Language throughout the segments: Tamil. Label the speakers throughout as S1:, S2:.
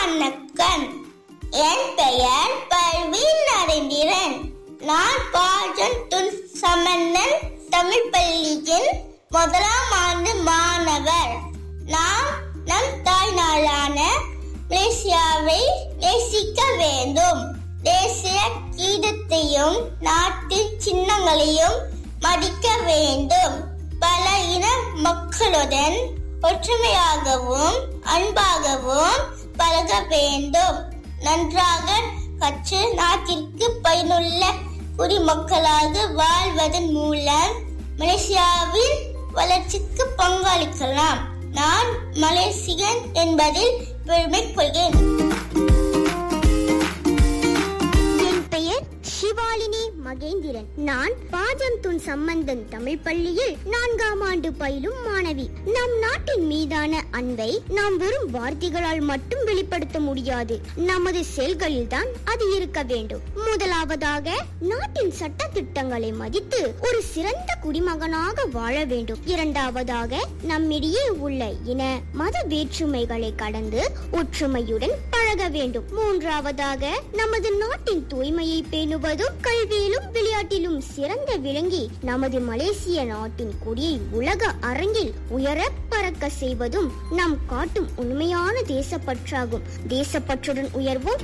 S1: வணக்கம் என் பெயர் பல்வீன் நரேந்திரன் நான் பாஜன் துன் சமன்னன் தமிழ் பள்ளியின் முதலாம் ஆண்டு மாணவர் நாம் நம் தாய் நாளான மலேசியாவை நேசிக்க வேண்டும் தேசிய கீதத்தையும் நாட்டின் சின்னங்களையும் மதிக்க வேண்டும் பல இன மக்களுடன் ஒற்றுமையாகவும் அன்பாகவும் பழக வேண்டும் நன்றாக கற்று நாட்டிற்கு பயனுள்ள குடிமக்களாக வாழ்வதன் மூலம் மலேசியாவின் வளர்ச்சிக்கு பங்களிக்கலாம் நான் மலேசியன் என்பதில் பெருமை கொள்கிறேன்
S2: என் பெயர் சிவாலினி மகேந்திரன் நான் பாஜம் துன் சம்பந்தன் தமிழ் பள்ளியில் நான்காம் ஆண்டு பயிலும் மாணவி நம் நாட்டின் மீதான அன்பை நாம் வெறும் வார்த்தைகளால் மட்டும் வெளிப்படுத்த முடியாது நமது செயல்களில் தான் அது இருக்க வேண்டும் முதலாவதாக நாட்டின் சட்ட திட்டங்களை மதித்து ஒரு சிறந்த குடிமகனாக வாழ வேண்டும் இரண்டாவதாக நம்மிடையே உள்ள இன மத வேற்றுமைகளை கடந்து ஒற்றுமையுடன் பழக வேண்டும் மூன்றாவதாக நமது நாட்டின் தூய்மையை பேணுவதும் கல்வியிலும் விளையாட்டிலும் சிறந்த விளங்கி நமது மலேசிய நாட்டின் கொடியை உலக அரங்கில் உயர பறக்க செய்வதும் நாம் காட்டும் உண்மையான தேசப்பற்றாகும் தேசப்பற்றுடன் உயர்வோம்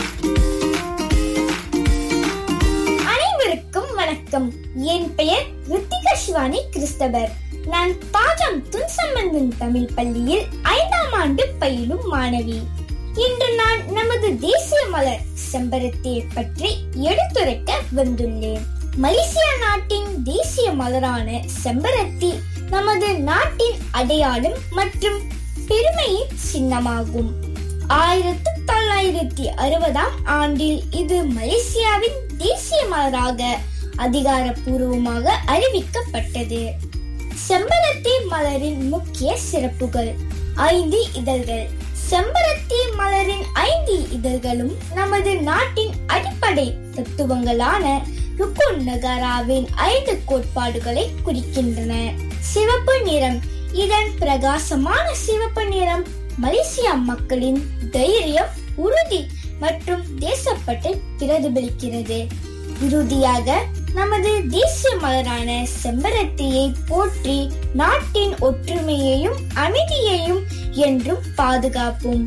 S3: அனைவருக்கும் வணக்கம் என் பெயர் ரித்திகா சிவானி கிறிஸ்தவர் நான் பாஜம் துன்சம்பந்தன் தமிழ் பள்ளியில் ஐந்தாம் ஆண்டு பயிலும் மாணவி இன்று நான் நமது தேசிய மலர் செம்பருத்தியை பற்றி எடுத்துரைக்க வந்துள்ளேன் மலேசியா நாட்டின் தேசிய மலரான செம்பருத்தி நமது நாட்டின் அடையாளம் மற்றும் பெருமையின் சின்னமாகும் ஆயிரத்தி தொள்ளாயிரத்தி அறுபதாம் ஆண்டில் இது மலேசியாவின் தேசிய மலராக அதிகாரப்பூர்வமாக அறிவிக்கப்பட்டது செம்பருத்தி மலரின் முக்கிய சிறப்புகள் ஐந்து இதழ்கள் செம்பருத்தி மலரின் ஐந்து இதழ்களும் நமது நாட்டின் அடிப்படை தத்துவங்களான ருக்குன் நகாராவின் ஐந்து கோட்பாடுகளை குறிக்கின்றன சிவப்பு நிறம் இதன் பிரகாசமான சிவப்பு நிறம் மலேசியா மக்களின் தைரியம் உறுதி மற்றும் தேசப்பட்டை பிரதிபலிக்கிறது இறுதியாக நமது தேசிய மலரான செம்பருத்தியை போற்றி நாட்டின் ஒற்றுமையையும் அமைதியையும் என்றும் பாதுகாப்போம்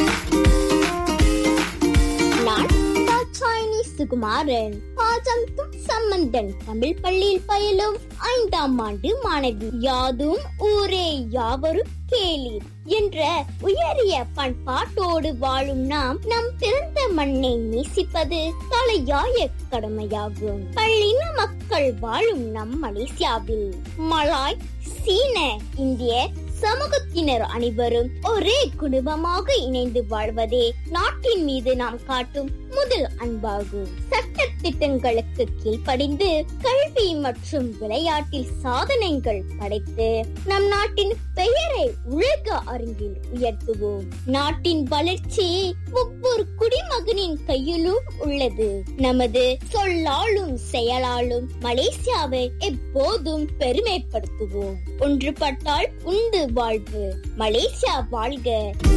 S2: நான் தாட்சாயினி சுகுமாரன் பாஜம் துன் சம்பந்தன் தமிழ் பள்ளியில் பயிலும் ஐந்தாம் ஆண்டு மாணவி யாதும் ஊரே யாவரும் கேளீர் என்ற உயரிய பண்பாட்டோடு வாழும் நாம் நம் பிறந்த மண்ணை நேசிப்பது தலையாய கடமையாகும் பள்ளின மக்கள் வாழும் நம் மலேசியாவில் மலாய் சீன இந்திய சமூகத்தினர் அனைவரும் ஒரே குடும்பமாக இணைந்து வாழ்வதே நாட்டின் மீது நாம் காட்டும் முதல் அன்பாகும் சட்ட திட்டங்களுக்கு கீழ்ப்படிந்து கல்வி மற்றும் விளையாட்டில் சாதனைகள் படைத்து நம் நாட்டின் பெயரை உலக அரங்கில் உயர்த்துவோம் நாட்டின் வளர்ச்சி ஒவ்வொரு குடிமகனின் கையிலும் உள்ளது நமது சொல்லாலும் செயலாலும் மலேசியாவை எப்போதும் பெருமைப்படுத்துவோம் ஒன்றுபட்டால் உண்டு வாழ்வு மலேசியா வாழ்க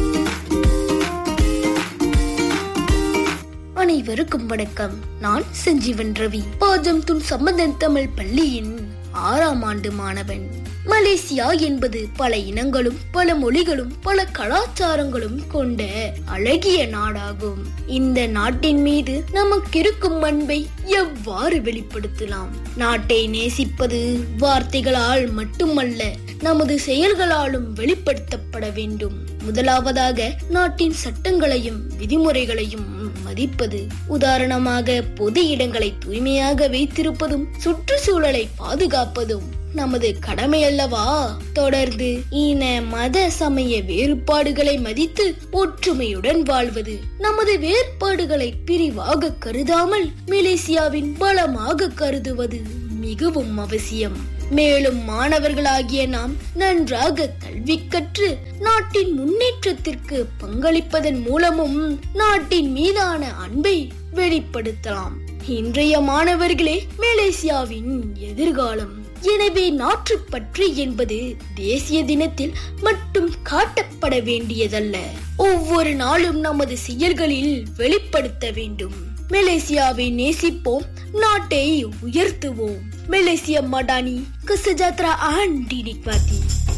S4: அனைவருக்கும் வணக்கம் நான் சஞ்சீவன் ரவி பாஜம் துன் சம்பந்தன் தமிழ் பள்ளியின் ஆறாம் ஆண்டு மாணவன் மலேசியா என்பது பல இனங்களும் பல மொழிகளும் பல கலாச்சாரங்களும் கொண்ட அழகிய நாடாகும் இந்த நாட்டின் மீது நமக்கிருக்கும் அன்பை எவ்வாறு வெளிப்படுத்தலாம் நாட்டை நேசிப்பது வார்த்தைகளால் மட்டுமல்ல நமது செயல்களாலும் வெளிப்படுத்தப்பட வேண்டும் முதலாவதாக நாட்டின் சட்டங்களையும் விதிமுறைகளையும் மதிப்பது உதாரணமாக பொது இடங்களை தூய்மையாக வைத்திருப்பதும் சுற்றுச்சூழலை பாதுகாப்பதும் நமது கடமை அல்லவா தொடர்ந்து இன மத சமய வேறுபாடுகளை மதித்து ஒற்றுமையுடன் வாழ்வது நமது வேறுபாடுகளை பிரிவாக கருதாமல் மலேசியாவின் பலமாக கருதுவது மிகவும் அவசியம் மேலும் மாணவர்களாகிய நாம் நன்றாக கல்வி கற்று நாட்டின் முன்னேற்றத்திற்கு பங்களிப்பதன் மூலமும் நாட்டின் மீதான அன்பை வெளிப்படுத்தலாம் இன்றைய மாணவர்களே மலேசியாவின் எதிர்காலம் எனவே நாற்றுப்பற்று என்பது தேசிய தினத்தில் மட்டும் காட்டப்பட வேண்டியதல்ல ஒவ்வொரு நாளும் நமது செயல்களில் வெளிப்படுத்த வேண்டும் மலேசியாவை நேசிப்போம் நாட்டை உயர்த்துவோம் மலேசிய மடானி கசஜாத்ரா ஆண்டி நிக்வாதி